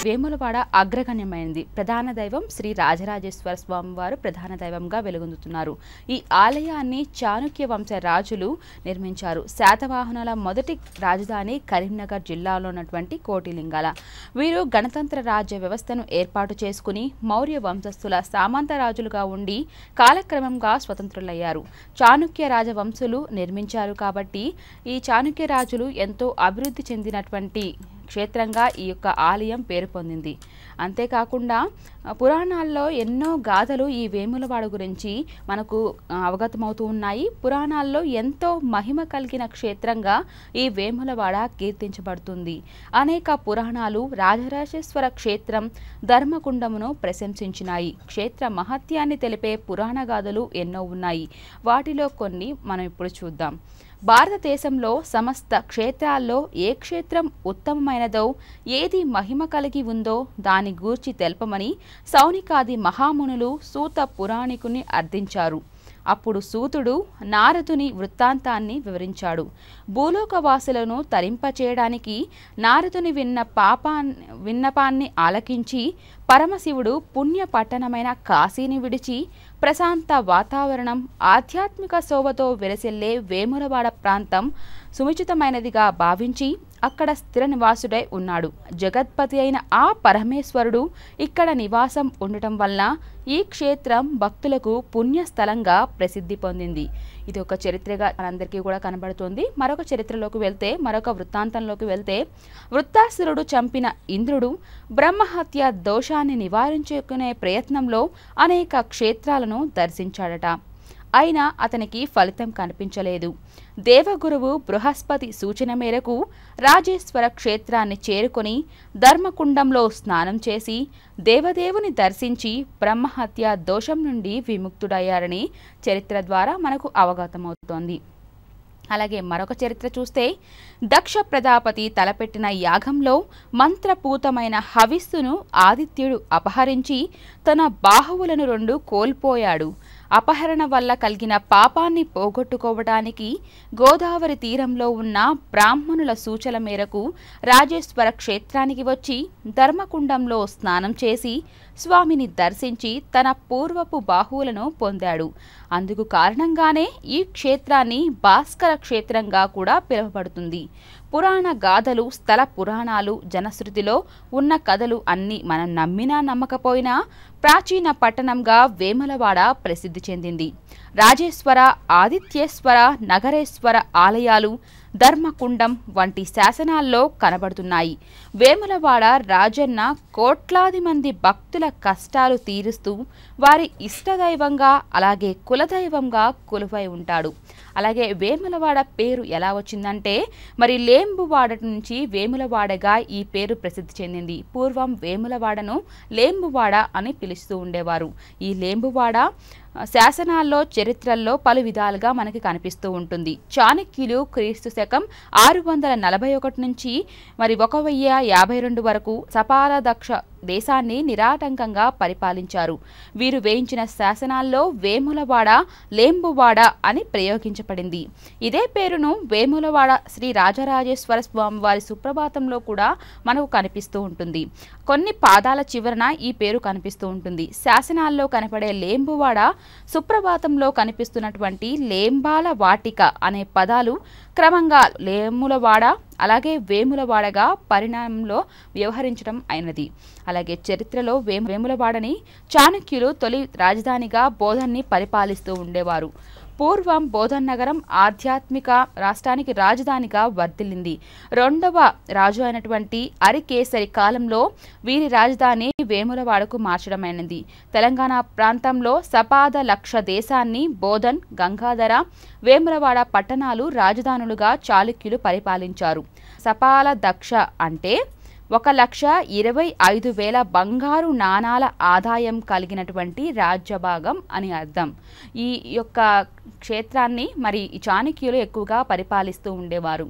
వేములవాడ అగ్రగణ్యమైనది ప్రధాన దైవం శ్రీ రాజరాజేశ్వర స్వామి వారు ప్రధాన దైవంగా వెలుగొందుతున్నారు ఈ ఆలయాన్ని చాణుక్య వంశ రాజులు నిర్మించారు శాతవాహనాల మొదటి రాజధాని కరీంనగర్ జిల్లాలో ఉన్నటువంటి కోటిలింగాల వీరు గణతంత్ర రాజ్య వ్యవస్థను ఏర్పాటు చేసుకుని మౌర్య వంశస్థుల సామంత రాజులుగా ఉండి కాలక్రమంగా స్వతంత్రులయ్యారు చాణుక్య రాజవంశులు నిర్మించారు కాబట్టి ఈ చాణుక్య రాజులు ఎంతో అభివృద్ధి చెందినటువంటి క్షేత్రంగా ఈ యొక్క ఆలయం పేరు పొందింది అంతేకాకుండా ఆ, పురాణాల్లో ఎన్నో గాథలు ఈ వేములవాడ గురించి మనకు ఆ, అవగతమవుతూ ఉన్నాయి పురాణాల్లో ఎంతో మహిమ కలిగిన క్షేత్రంగా ఈ వేములవాడ కీర్తించబడుతుంది అనేక పురాణాలు రాజరాజేశ్వర క్షేత్రం ధర్మకుండమును ప్రశంసించినాయి క్షేత్ర మహత్యాన్ని తెలిపే పురాణ గాథలు ఎన్నో ఉన్నాయి వాటిలో కొన్ని మనం ఇప్పుడు చూద్దాం భారతదేశంలో సమస్త క్షేత్రాల్లో ఏ క్షేత్రం ఉత్తమమైనదో ఏది మహిమ కలిగి ఉందో దాని గూర్చి తెలపమని సౌనికాది మహామునులు సూత పురాణికుని అర్థించారు అప్పుడు సూతుడు నారదుని వృత్తాంతాన్ని వివరించాడు భూలోకవాసులను తరింపచేయడానికి నారదుని విన్న పాపాన్ విన్నపాన్ని ఆలకించి పరమశివుడు పుణ్య పట్టణమైన కాశీని విడిచి ప్రశాంత వాతావరణం ఆధ్యాత్మిక శోభతో విరసిల్లే వేములవాడ ప్రాంతం సుముచితమైనదిగా భావించి అక్కడ స్థిర నివాసుడై ఉన్నాడు జగత్పతి అయిన ఆ పరమేశ్వరుడు ఇక్కడ నివాసం ఉండటం వల్ల ఈ క్షేత్రం భక్తులకు పుణ్యస్థలంగా ప్రసిద్ధి పొందింది ఇది ఒక చరిత్రగా మనందరికీ కూడా కనబడుతుంది మరొక చరిత్రలోకి వెళ్తే మరొక వృత్తాంతంలోకి వెళ్తే వృత్తాసురుడు చంపిన ఇంద్రుడు బ్రహ్మహత్య దోషాన్ని నివారించుకునే ప్రయత్నంలో అనేక క్షేత్రాలను దర్శించాడట అయినా అతనికి ఫలితం కనిపించలేదు దేవగురువు బృహస్పతి సూచన మేరకు రాజేశ్వర క్షేత్రాన్ని చేరుకొని ధర్మకుండంలో స్నానం చేసి దేవదేవుని దర్శించి బ్రహ్మహత్య దోషం నుండి విముక్తుడయ్యారని చరిత్ర ద్వారా మనకు అవగతమవుతోంది అలాగే మరొక చరిత్ర చూస్తే దక్ష ప్రజాపతి తలపెట్టిన యాగంలో మంత్రపూతమైన హవిస్సును ఆదిత్యుడు అపహరించి తన బాహువులను రెండు కోల్పోయాడు అపహరణ వల్ల కలిగిన పాపాన్ని పోగొట్టుకోవడానికి గోదావరి తీరంలో ఉన్న బ్రాహ్మణుల సూచన మేరకు రాజేశ్వర క్షేత్రానికి వచ్చి ధర్మకుండంలో స్నానం చేసి స్వామిని దర్శించి తన పూర్వపు బాహువులను పొందాడు అందుకు కారణంగానే ఈ క్షేత్రాన్ని భాస్కర క్షేత్రంగా కూడా పిలువబడుతుంది పురాణ గాథలు స్థల పురాణాలు జనశ్రుతిలో ఉన్న కథలు అన్నీ మనం నమ్మినా నమ్మకపోయినా ప్రాచీన పట్టణంగా వేములవాడ ప్రసిద్ధి చెందింది రాజేశ్వర ఆదిత్యేశ్వర నగరేశ్వర ఆలయాలు ధర్మకుండం వంటి శాసనాల్లో కనబడుతున్నాయి వేములవాడ రాజన్న కోట్లాది మంది భక్తుల కష్టాలు తీరుస్తూ వారి ఇష్టదైవంగా అలాగే కులదైవంగా కొలువై ఉంటాడు అలాగే వేములవాడ పేరు ఎలా వచ్చిందంటే మరి లేంబువాడ నుంచి వేములవాడగా ఈ పేరు ప్రసిద్ధి చెందింది పూర్వం వేములవాడను లేంబువాడ అని పిలుస్తూ ఉండేవారు ఈ లేంబువాడ ఆ, శాసనాల్లో చరిత్రల్లో పలు విధాలుగా మనకి కనిపిస్తూ ఉంటుంది చాణక్యులు క్రీస్తు శకం ఆరు వందల నలభై ఒకటి నుంచి మరి ఒక వెయ్యి యాభై రెండు వరకు సపాలదక్ష దేశాన్ని నిరాటంకంగా పరిపాలించారు వీరు వేయించిన శాసనాల్లో వేములవాడ లేంబువాడ అని ప్రయోగించబడింది ఇదే పేరును వేములవాడ శ్రీ రాజరాజేశ్వర స్వామి వారి సుప్రభాతంలో కూడా మనకు కనిపిస్తూ ఉంటుంది కొన్ని పాదాల చివరన ఈ పేరు కనిపిస్తూ ఉంటుంది శాసనాల్లో కనపడే లేంబువాడ సుప్రభాతంలో కనిపిస్తున్నటువంటి లేంబాల వాటిక అనే పదాలు క్రమంగా లేములవాడ అలాగే వేములవాడగా పరిణామంలో వ్యవహరించడం అయినది అలాగే చరిత్రలో వే వేములవాడని చాణక్యులు తొలి రాజధానిగా బోధన్ని పరిపాలిస్తూ ఉండేవారు పూర్వం బోధన్ నగరం ఆధ్యాత్మిక రాష్ట్రానికి రాజధానిగా వర్ధిల్లింది రెండవ రాజు అయినటువంటి అరికేసరి కాలంలో వీరి రాజధాని వేములవాడకు మార్చడమైనది తెలంగాణ ప్రాంతంలో సపాద లక్ష దేశాన్ని బోధన్ గంగాధర వేములవాడ పట్టణాలు రాజధానులుగా చాళుక్యులు పరిపాలించారు సపాల దక్ష అంటే ఒక లక్ష ఇరవై ఐదు వేల బంగారు నాణాల ఆదాయం కలిగినటువంటి రాజ్యభాగం అని అర్థం ఈ యొక్క క్షేత్రాన్ని మరి ఈ చాణక్యులు ఎక్కువగా పరిపాలిస్తూ ఉండేవారు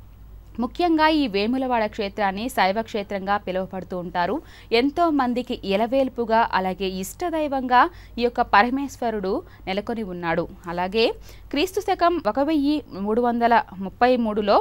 ముఖ్యంగా ఈ వేములవాడ క్షేత్రాన్ని శైవ క్షేత్రంగా పిలువబడుతూ ఉంటారు ఎంతో మందికి ఇలవేల్పుగా అలాగే ఇష్టదైవంగా ఈ యొక్క పరమేశ్వరుడు నెలకొని ఉన్నాడు అలాగే క్రీస్తు శకం ఒక వెయ్యి మూడు వందల ముప్పై మూడులో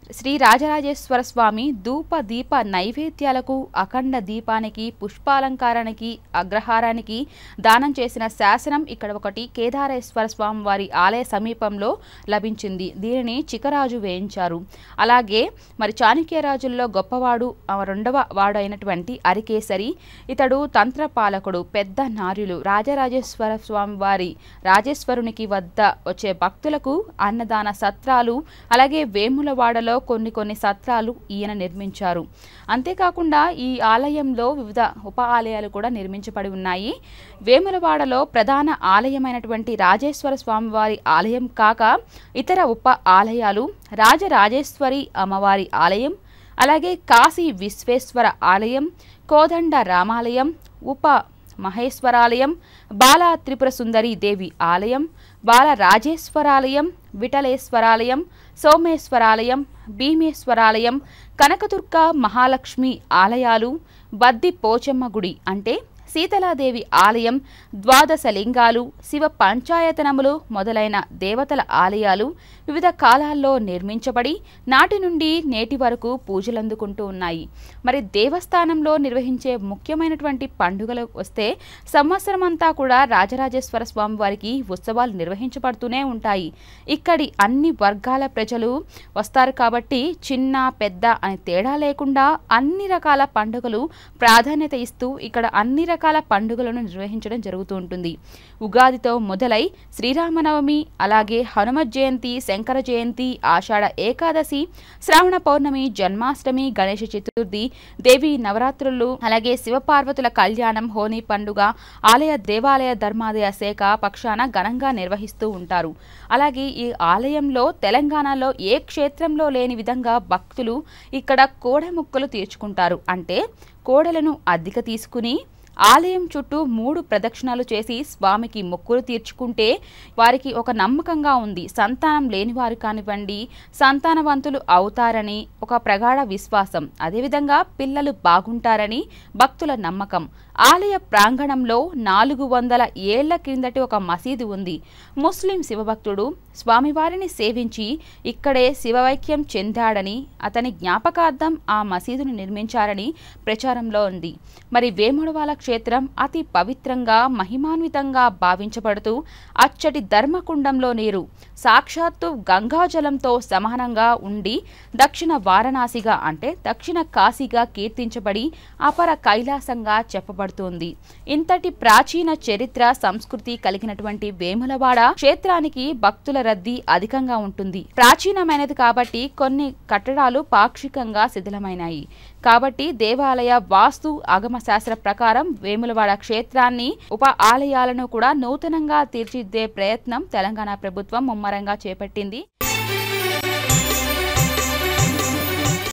శ్రీ రాజరాజేశ్వర స్వామి ధూప దీప నైవేద్యాలకు అఖండ దీపానికి పుష్పాలంకారానికి అగ్రహారానికి దానం చేసిన శాసనం ఇక్కడ ఒకటి కేదారేశ్వర స్వామి వారి ఆలయ సమీపంలో లభించింది దీనిని చికరాజు వేయించారు అలాగే మరి చాణక్య రాజుల్లో గొప్పవాడు ఆ రెండవ వాడు అయినటువంటి అరికేసరి ఇతడు తంత్రపాలకుడు పెద్ద నార్యులు రాజరాజేశ్వర స్వామి వారి రాజేశ్వరునికి వద్ద వచ్చే భక్తులకు అన్నదాన సత్రాలు అలాగే వేములవాడలో కొన్ని కొన్ని సత్రాలు ఈయన నిర్మించారు అంతేకాకుండా ఈ ఆలయంలో వివిధ ఉప ఆలయాలు కూడా నిర్మించబడి ఉన్నాయి వేములవాడలో ప్రధాన ఆలయమైనటువంటి రాజేశ్వర స్వామివారి ఆలయం కాక ఇతర ఉప ఆలయాలు రాజరాజేశ్వరి అమ్మవారి ఆలయం అలాగే కాశీ విశ్వేశ్వర ఆలయం కోదండ రామాలయం ఉప మహేశ్వరాలయం బాల త్రిపుర సుందరి దేవి ఆలయం బాల రాజేశ్వరాలయం విఠలేశ్వరాలయం సోమేశ్వరాలయం భీమేశ్వరాలయం కనకదుర్గ మహాలక్ష్మి ఆలయాలు బద్ది పోచమ్మ గుడి అంటే సీతలాదేవి ఆలయం ద్వాదశ లింగాలు శివ పంచాయతనములు మొదలైన దేవతల ఆలయాలు వివిధ కాలాల్లో నిర్మించబడి నాటి నుండి నేటి వరకు పూజలందుకుంటూ ఉన్నాయి మరి దేవస్థానంలో నిర్వహించే ముఖ్యమైనటువంటి పండుగలు వస్తే సంవత్సరం అంతా కూడా రాజరాజేశ్వర స్వామి వారికి ఉత్సవాలు నిర్వహించబడుతూనే ఉంటాయి ఇక్కడి అన్ని వర్గాల ప్రజలు వస్తారు కాబట్టి చిన్న పెద్ద అని తేడా లేకుండా అన్ని రకాల పండుగలు ప్రాధాన్యత ఇస్తూ ఇక్కడ అన్ని రకాల పండుగలను నిర్వహించడం జరుగుతూ ఉంటుంది ఉగాదితో మొదలై శ్రీరామనవమి అలాగే హనుమత్ జయంతి శంకర జయంతి ఆషాఢ ఏకాదశి శ్రావణ పౌర్ణమి జన్మాష్టమి గణేష చతుర్థి దేవి నవరాత్రులు అలాగే శివపార్వతుల కళ్యాణం హోనీ పండుగ ఆలయ దేవాలయ ధర్మాదాయ శాఖ పక్షాన ఘనంగా నిర్వహిస్తూ ఉంటారు అలాగే ఈ ఆలయంలో తెలంగాణలో ఏ క్షేత్రంలో లేని విధంగా భక్తులు ఇక్కడ కోడెముక్కలు తీర్చుకుంటారు అంటే కోడలను అద్దెక తీసుకుని ఆలయం చుట్టూ మూడు ప్రదక్షిణాలు చేసి స్వామికి మొక్కులు తీర్చుకుంటే వారికి ఒక నమ్మకంగా ఉంది సంతానం లేనివారు కానివ్వండి సంతానవంతులు అవుతారని ఒక ప్రగాఢ విశ్వాసం అదేవిధంగా పిల్లలు బాగుంటారని భక్తుల నమ్మకం ఆలయ ప్రాంగణంలో నాలుగు వందల ఏళ్ల క్రిందటి ఒక మసీదు ఉంది ముస్లిం శివభక్తుడు స్వామివారిని సేవించి ఇక్కడే శివవైక్యం చెందాడని అతని జ్ఞాపకార్థం ఆ మసీదును నిర్మించారని ప్రచారంలో ఉంది మరి వేముడవాల క్షేత్రం అతి పవిత్రంగా మహిమాన్వితంగా భావించబడుతూ అచ్చటి ధర్మకుండంలో నీరు సాక్షాత్తు గంగాజలంతో సమానంగా ఉండి దక్షిణ వారణాసిగా అంటే దక్షిణ కాశీగా కీర్తించబడి అపర కైలాసంగా చెప్పబడుతోంది ఇంతటి ప్రాచీన చరిత్ర సంస్కృతి కలిగినటువంటి వేములవాడ క్షేత్రానికి భక్తుల రద్దీ అధికంగా ఉంటుంది ప్రాచీనమైనది కాబట్టి కొన్ని కట్టడాలు పాక్షికంగా శిథిలమైనాయి కాబట్టి దేవాలయ వాస్తు ఆగమ శాస్త్ర ప్రకారం వేములవాడ క్షేత్రాన్ని ఉప ఆలయాలను కూడా నూతనంగా తీర్చిదిద్దే ప్రయత్నం తెలంగాణ ప్రభుత్వం ముమ్మరంగా చేపట్టింది